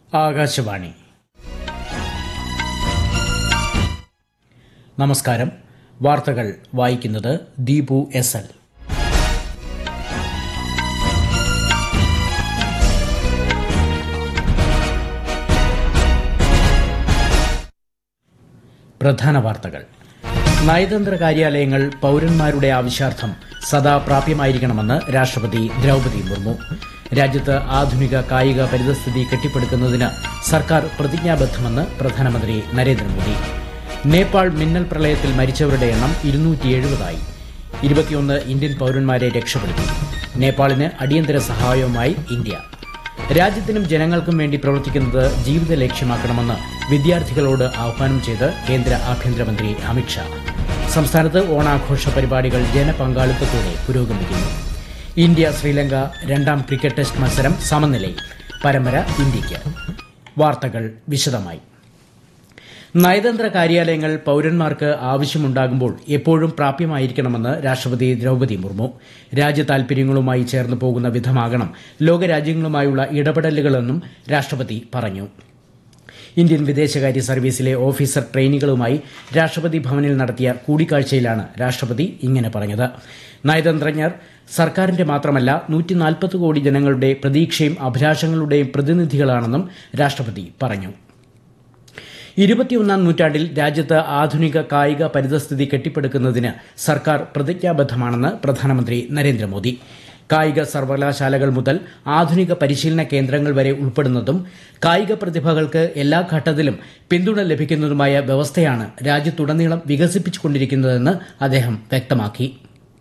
ആകാശവാണി നമസ്കാരം വാർത്തകൾ വായിക്കുന്നത് ദീപു എസ് എൽ പ്രധാന വാർത്തകൾ നയതന്ത്ര കാര്യാലയങ്ങൾ പൌരന്മാരുടെ ആവശ്യാർത്ഥം സദാ പ്രാപ്യമായിരിക്കണമെന്ന് രാഷ്ട്രപതി ദ്രൌപതി മുർമു രാജ്യത്ത് ആധുനിക കായിക പരിതസ്ഥിതി കെട്ടിപ്പടുക്കുന്നതിന് സർക്കാർ പ്രതിജ്ഞാബദ്ധമെന്ന് പ്രധാനമന്ത്രി നരേന്ദ്രമോദി നേപ്പാൾ മിന്നൽ പ്രളയത്തിൽ മരിച്ചവരുടെ എണ്ണം ഇരുന്നൂറ്റി എഴുപതായി ഇരുപത്തിയൊന്ന് ഇന്ത്യൻ പൌരന്മാരെ രക്ഷപ്പെടുത്തി നേപ്പാളിന് അടിയന്തര സഹായവുമായി ഇന്ത്യ രാജ്യത്തിനും ജനങ്ങൾക്കും വേണ്ടി പ്രവർത്തിക്കുന്നത് ജീവിത ലക്ഷ്യമാക്കണമെന്ന് വിദ്യാർത്ഥികളോട് ആഹ്വാനം ചെയ്ത് കേന്ദ്ര ആഭ്യന്തരമന്ത്രി അമിത്ഷാ സംസ്ഥാനത്ത് ഓണാഘോഷ പരിപാടികൾ ജനപങ്കാളിത്തത്തോടെ പുരോഗമിക്കുന്നു ഇന്ത്യ ശ്രീലങ്ക രണ്ടാം ക്രിക്കറ്റ് ടെസ്റ്റ് മത്സരം സമനിലയിൽ പരമ്പര ഇന്ത്യയ്ക്ക് വാർത്തകൾ വിശദമായി നയതന്ത്ര കാര്യാലയങ്ങൾ പൌരന്മാർക്ക് ആവശ്യമുണ്ടാകുമ്പോൾ എപ്പോഴും പ്രാപ്യമായിരിക്കണമെന്ന് രാഷ്ട്രപതി ദ്രൌപതി മുർമു രാജ്യ താൽപര്യങ്ങളുമായി ചേർന്ന് പോകുന്ന വിധമാകണം ലോകരാജ്യങ്ങളുമായുള്ള ഇടപെടലുകളെന്നും രാഷ്ട്രപതി പറഞ്ഞു ഇന്ത്യൻ വിദേശകാര്യ സർവീസിലെ ഓഫീസർ ട്രെയിനികളുമായി രാഷ്ട്രപതി ഭവനിൽ നടത്തിയ കൂടിക്കാഴ്ചയിലാണ് രാഷ്ട്രപതി ഇങ്ങനെ പറഞ്ഞത് നയതന്ത്രജ്ഞർ സർക്കാരിന്റെ മാത്രമല്ല നൂറ്റിനാൽപ്പത് കോടി ജനങ്ങളുടെ പ്രതീക്ഷയും അഭിലാഷങ്ങളുടെയും പ്രതിനിധികളാണെന്നും രാഷ്ട്രപതി പറഞ്ഞു ഇരുപത്തിയൊന്നാം നൂറ്റാണ്ടിൽ രാജ്യത്ത് ആധുനിക കായിക പരിതസ്ഥിതി കെട്ടിപ്പടുക്കുന്നതിന് സർക്കാർ പ്രതിജ്ഞാബദ്ധമാണെന്ന് പ്രധാനമന്ത്രി നരേന്ദ്രമോദി കായിക സർവകലാശാലകൾ മുതൽ ആധുനിക പരിശീലന കേന്ദ്രങ്ങൾ വരെ ഉൾപ്പെടുന്നതും കായിക പ്രതിഭകൾക്ക് എല്ലാ ഘട്ടത്തിലും പിന്തുണ ലഭിക്കുന്നതുമായ വ്യവസ്ഥയാണ് രാജ്യത്തുടനീളം വികസിപ്പിച്ചുകൊണ്ടിരിക്കുന്നതെന്ന് അദ്ദേഹം വ്യക്തമാക്കി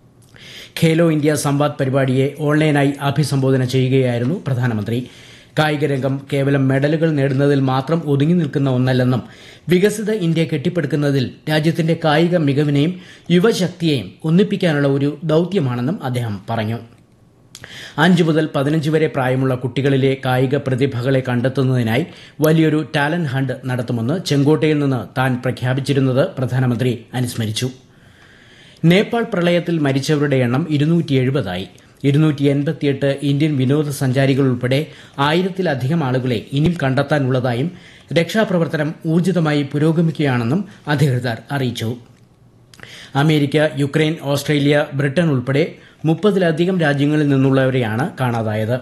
ഖേലോ ഇന്ത്യ സംവാദ് പരിപാടിയെ ഓൺലൈനായി അഭിസംബോധന ചെയ്യുകയായിരുന്നു പ്രധാനമന്ത്രി കായികരംഗം കേവലം മെഡലുകൾ നേടുന്നതിൽ മാത്രം ഒതുങ്ങി നിൽക്കുന്ന ഒന്നല്ലെന്നും വികസിത ഇന്ത്യ കെട്ടിപ്പടുക്കുന്നതിൽ രാജ്യത്തിന്റെ കായിക മികവിനെയും യുവശക്തിയെയും ഒന്നിപ്പിക്കാനുള്ള ഒരു ദൌത്യമാണെന്നും അദ്ദേഹം പറഞ്ഞു അഞ്ചു മുതൽ പതിനഞ്ച് വരെ പ്രായമുള്ള കുട്ടികളിലെ കായിക പ്രതിഭകളെ കണ്ടെത്തുന്നതിനായി വലിയൊരു ടാലന്റ് ഹണ്ട് നടത്തുമെന്ന് ചെങ്കോട്ടയിൽ നിന്ന് താൻ പ്രഖ്യാപിച്ചിരുന്നത് പ്രധാനമന്ത്രി അനുസ്മരിച്ചു നേപ്പാൾ പ്രളയത്തിൽ മരിച്ചവരുടെ എണ്ണം ഇരുന്നൂറ്റി എഴുപതായി ഇരുന്നൂറ്റി എൺപത്തിയെട്ട് ഇന്ത്യൻ വിനോദസഞ്ചാരികൾ ഉൾപ്പെടെ ആയിരത്തിലധികം ആളുകളെ ഇനിയും കണ്ടെത്താനുള്ളതായും രക്ഷാപ്രവർത്തനം ഊർജിതമായി പുരോഗമിക്കുകയാണെന്നും അധികൃതർ അറിയിച്ചു അമേരിക്ക യുക്രൈൻ ഓസ്ട്രേലിയ ബ്രിട്ടൻ ഉൾപ്പെടെ മുപ്പതിലധികം രാജ്യങ്ങളിൽ നിന്നുള്ളവരെയാണ് കാണാതായത്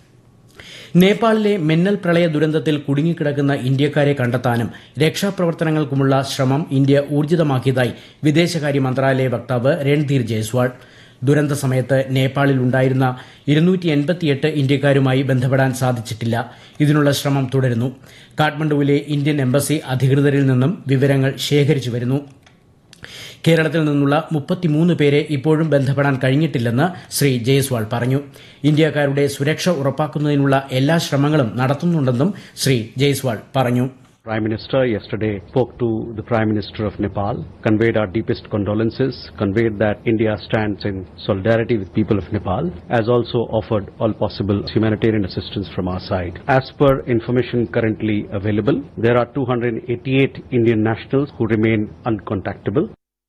നേപ്പാളിലെ മിന്നൽ പ്രളയ ദുരന്തത്തിൽ കുടുങ്ങിക്കിടക്കുന്ന ഇന്ത്യക്കാരെ കണ്ടെത്താനും രക്ഷാപ്രവർത്തനങ്ങൾക്കുമുള്ള ശ്രമം ഇന്ത്യ ഊർജിതമാക്കിയതായി വിദേശകാര്യ മന്ത്രാലയ വക്താവ് രൺധീർ ജയ്സ്വാൾ ദുരന്ത സമയത്ത് നേപ്പാളിൽ ഉണ്ടായിരുന്ന ഇരുന്നൂറ്റി എൺപത്തിയെട്ട് ഇന്ത്യക്കാരുമായി ബന്ധപ്പെടാൻ സാധിച്ചിട്ടില്ല ഇതിനുള്ള ശ്രമം തുടരുന്നു കാഠ്മണ്ഡുവിലെ ഇന്ത്യൻ എംബസി അധികൃതരിൽ നിന്നും വിവരങ്ങൾ ശേഖരിച്ചു വരുന്നു കേരളത്തിൽ നിന്നുള്ള മുപ്പത്തിമൂന്ന് പേരെ ഇപ്പോഴും ബന്ധപ്പെടാൻ കഴിഞ്ഞിട്ടില്ലെന്ന് ശ്രീ ജയ്സ്വാൾ പറഞ്ഞു ഇന്ത്യക്കാരുടെ സുരക്ഷ ഉറപ്പാക്കുന്നതിനുള്ള എല്ലാ ശ്രമങ്ങളും നടത്തുന്നുണ്ടെന്നും ശ്രീ ജയ്സ്വാൾ പറഞ്ഞു Prime Minister yesterday spoke to the Prime Minister of Nepal, conveyed our deepest condolences, conveyed that India stands in solidarity with people of Nepal, as also offered all possible humanitarian assistance from our side. As per information currently available, there are 288 Indian nationals who remain uncontactable.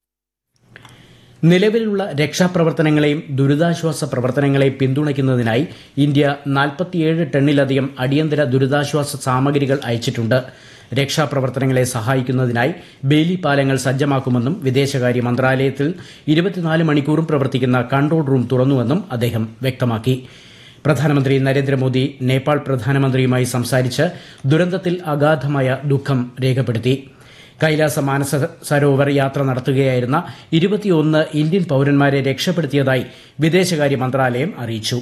നിലവിലുള്ള രക്ഷാപ്രവർത്തനങ്ങളെയും ദുരിതാശ്വാസ പ്രവർത്തനങ്ങളെയും പിന്തുണയ്ക്കുന്നതിനായി India നാൽപ്പത്തിയേഴ് ടണ്ണിലധികം അടിയന്തര ദുരിതാശ്വാസ സാമഗ്രികൾ അയച്ചിട്ടുണ്ട് രക്ഷാപ്രവർത്തനങ്ങളെ സഹായിക്കുന്നതിനായി Bailey പാലങ്ങൾ സജ്ജമാക്കുമെന്നും വിദേശകാര്യ മന്ത്രാലയത്തിൽ ഇരുപത്തിനാല് മണിക്കൂറും പ്രവർത്തിക്കുന്ന കൺട്രോൾ റൂം തുറന്നുവെന്നും അദ്ദേഹം വ്യക്തമാക്കി പ്രധാനമന്ത്രി നരേന്ദ്രമോദി നേപ്പാൾ പ്രധാനമന്ത്രിയുമായി സംസാരിച്ച് ദുരന്തത്തിൽ അഗാധമായ ദുഃഖം രേഖപ്പെടുത്തി കൈലാസ മാനസ സരോവർ യാത്ര നടത്തുകയായിരുന്ന ഇരുപത്തിയൊന്ന് ഇന്ത്യൻ പൌരന്മാരെ രക്ഷപ്പെടുത്തിയതായി വിദേശകാര്യ മന്ത്രാലയം അറിയിച്ചു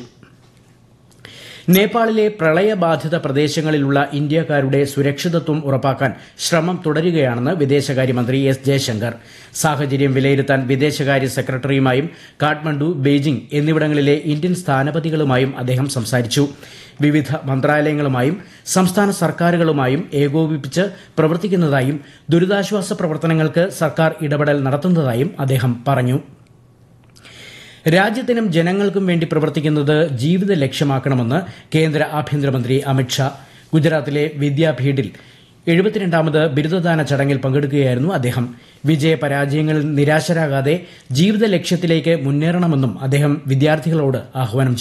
നേപ്പാളിലെ പ്രളയബാധിത പ്രദേശങ്ങളിലുള്ള ഇന്ത്യക്കാരുടെ സുരക്ഷിതത്വം ഉറപ്പാക്കാൻ ശ്രമം തുടരുകയാണെന്ന് വിദേശകാര്യമന്ത്രി എസ് ജയശങ്കർ സാഹചര്യം വിലയിരുത്താൻ വിദേശകാര്യ സെക്രട്ടറിയുമായും കാഠ്മണ്ഡു ബെയ്ജിംഗ് എന്നിവിടങ്ങളിലെ ഇന്ത്യൻ സ്ഥാനപതികളുമായും അദ്ദേഹം സംസാരിച്ചു വിവിധ മന്ത്രാലയങ്ങളുമായും സംസ്ഥാന സർക്കാരുകളുമായും ഏകോപിപ്പിച്ച് പ്രവർത്തിക്കുന്നതായും ദുരിതാശ്വാസ പ്രവർത്തനങ്ങൾക്ക് സർക്കാർ ഇടപെടൽ നടത്തുന്നതായും അദ്ദേഹം പറഞ്ഞു രാജ്യത്തിനും ജനങ്ങൾക്കും വേണ്ടി പ്രവർത്തിക്കുന്നത് ജീവിത ലക്ഷ്യമാക്കണമെന്ന് കേന്ദ്ര ആഭ്യന്തരമന്ത്രി അമിത്ഷാ ഗുജറാത്തിലെ വിദ്യാഭീഡിൽ എഴുപത്തിരണ്ടാമത് ബിരുദദാന ചടങ്ങിൽ പങ്കെടുക്കുകയായിരുന്നു അദ്ദേഹം വിജയപരാജയങ്ങളിൽ നിരാശരാകാതെ ജീവിത ലക്ഷ്യത്തിലേക്ക് മുന്നേറണമെന്നും അദ്ദേഹം വിദ്യാർത്ഥികളോട് ആഹ്വാനം